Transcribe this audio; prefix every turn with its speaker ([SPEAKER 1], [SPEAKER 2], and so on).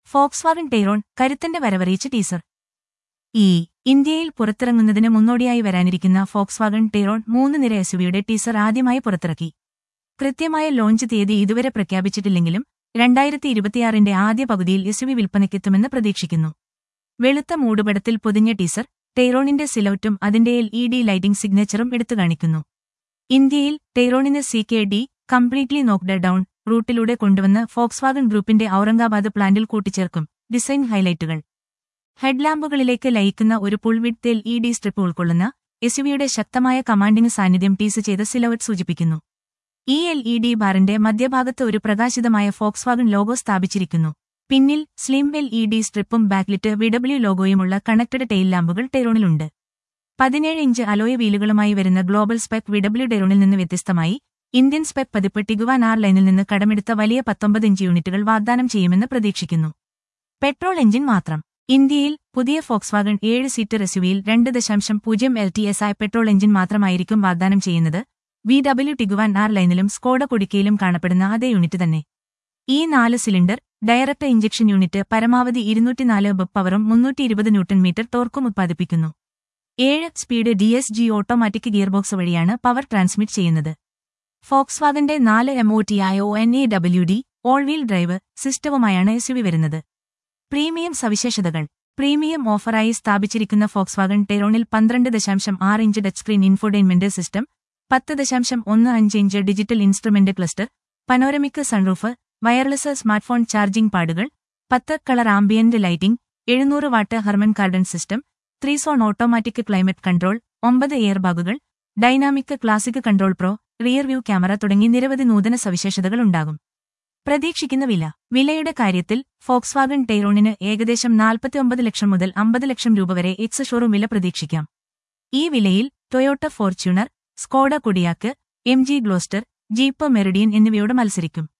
[SPEAKER 1] Volkswagen Tayron കരുത്തന്റെ വരവറിയിച്ച് teaser ഈ ഇന്ത്യയിൽ പുറത്തിറങ്ങുന്നതിന് മുന്നോടിയായി വരാനിരിക്കുന്ന ഫോക്സ്വാഗൺ ടൈറോൺ മൂന്ന് നിര എസുവിയുടെ ടീസർ ആദ്യമായി പുറത്തിറക്കി കൃത്യമായ ലോഞ്ച് തീയതി ഇതുവരെ പ്രഖ്യാപിച്ചിട്ടില്ലെങ്കിലും രണ്ടായിരത്തി ഇരുപത്തിയാറിന്റെ ആദ്യ പകുതിയിൽ എസുവി വിൽപ്പനയ്ക്കെത്തുമെന്ന് പ്രതീക്ഷിക്കുന്നു വെളുത്ത മൂടുപടത്തിൽ പൊതിഞ്ഞ ടീസർ ടൈറോണിന്റെ സിലൗറ്റും അതിന്റെ എൽ ഇ ഡി ലൈറ്റിംഗ് സിഗ്നേച്ചറും എടുത്തു കാണിക്കുന്നു ഇന്ത്യയിൽ ടൈറോണിന് C K D completely knocked down റൂട്ടിലൂടെ കൊണ്ടുവന്ന് ഫോക്സ്വാഗൺ ഗ്രൂപ്പിന്റെ ഔറംഗാബാദ് പ്ലാന്റിൽ കൂട്ടിച്ചേർക്കും ഡിസൈൻ ഹൈലൈറ്റുകൾ ഹെഡ്ലാമ്പുകളിലേക്ക് ലയിക്കുന്ന ഒരു full width L E D strip ഉൾക്കൊള്ളുന്ന എസുവിയുടെ ശക്തമായ കമാൻഡിംഗ് സാന്നിധ്യം ടീസ് ചെയ്ത സിലവറ്റ് സൂചിപ്പിക്കുന്നു ഈ എൽ ഇ ഡി ബാറിന്റെ മധ്യഭാഗത്ത് ഒരു പ്രകാശിതമായ ഫോക്സ്വാഗൺ ലോഗോ സ്ഥാപിച്ചിരിക്കുന്നു പിന്നിൽ സ്ലിം എൽ ഇ ഡി സ്ട്രിപ്പും ബാക്ക്ലിറ്റ് വിഡബ്ല്യു ലോഗോയുമുള്ള കണക്റ്റഡ് ടെയിൽ ലാമ്പുകൾ ടെറോണിലുണ്ട് പതിനേഴ് ഇഞ്ച് അലോയ വീലുകളുമായി വരുന്ന ഗ്ലോബൽ സ്പെക് വിഡബ്ല്യു ടെറോണിൽ നിന്ന് വ്യത്യസ്തമായി ഇന്ത്യൻ സ്പെക് പതിപ്പ് ടിഗുവാൻ ആർ ലൈനിൽ നിന്ന് കടമെടുത്ത വലിയ പത്തൊമ്പത് ഇഞ്ച് യൂണിറ്റുകൾ വാഗ്ദാനം ചെയ്യുമെന്ന് പ്രതീക്ഷിക്കുന്നു പെട്രോൾ എഞ്ചിൻ മാത്രം ഇന്ത്യയിൽ പുതിയ ഫോക്സ്വാഗൺ ഏഴ് സീറ്റർ എസുവിയിൽ രണ്ട് ദശാംശം പൂജ്യം എൽ ടി എസ് ആയ പെട്രോൾ എഞ്ചിൻ മാത്രമായിരിക്കും വാഗ്ദാനം ചെയ്യുന്നത് വി ഡബ്ല്യു ടിഗുവാൻ ആർ ലൈനിലും സ്കോഡ കൊടിക്കയിലും കാണപ്പെടുന്ന അതേ യൂണിറ്റ് തന്നെ ഈ നാല് സിലിണ്ടർ ഡയറക്ട് ഇഞ്ചക്ഷൻ യൂണിറ്റ് പരമാവധി ഇരുന്നൂറ്റിനാല് ബ് പവറും മുന്നൂറ്റി ഇരുപത് ന്യൂട്ടൺ മീറ്റർ ടോർക്കും ഉത്പാദിപ്പിക്കുന്നു ഏഴ് speed D S G automatic gearbox വഴിയാണ് പവർ ട്രാൻസ്മിറ്റ് ചെയ്യുന്നത് ഫോക്സ്വാഗന്റെ നാല് എംഒടിയായ O N A W D all wheel drive സിസ്റ്റവുമായാണ് എസ്യുവി വരുന്നത് പ്രീമിയം സവിശേഷതകൾ പ്രീമിയം ഓഫറായി സ്ഥാപിച്ചിരിക്കുന്ന ഫോക്സ്വാഗൺ ടെറോണിൽ പന്ത്രണ്ട് ദശാംശം ആറ് inch touch screen infotainment system പത്ത് ദശാംശം ഒന്ന് അഞ്ച് inch digital instrument cluster panoramic sunroof wireless smartphone charging pads പത്ത് കളർ ആംബിയന്റ് ലൈറ്റിംഗ് എഴുന്നൂറ് watt Harman Kardon system three zone automatic climate control ഒമ്പത് air bags dynamic classic control pro rear view camera തുടങ്ങി നിരവധി നൂതന സവിശേഷതകൾ ഉണ്ടാകും പ്രതീക്ഷിക്കുന്ന വില വിലയുടെ കാര്യത്തിൽ ഫോക്സ്വാഗൺ ടൈറോണിന് ഏകദേശം നാൽപ്പത്തിയൊമ്പത് ലക്ഷം മുതൽ അമ്പത് ലക്ഷം രൂപ വരെ എക്സ് ഷോറൂം വില പ്രതീക്ഷിക്കാം ഈ വിലയിൽ Toyota Fortuner Skoda Kodiaq M G Gloster Jeep Meridian എന്നിവയോട് മത്സരിക്കും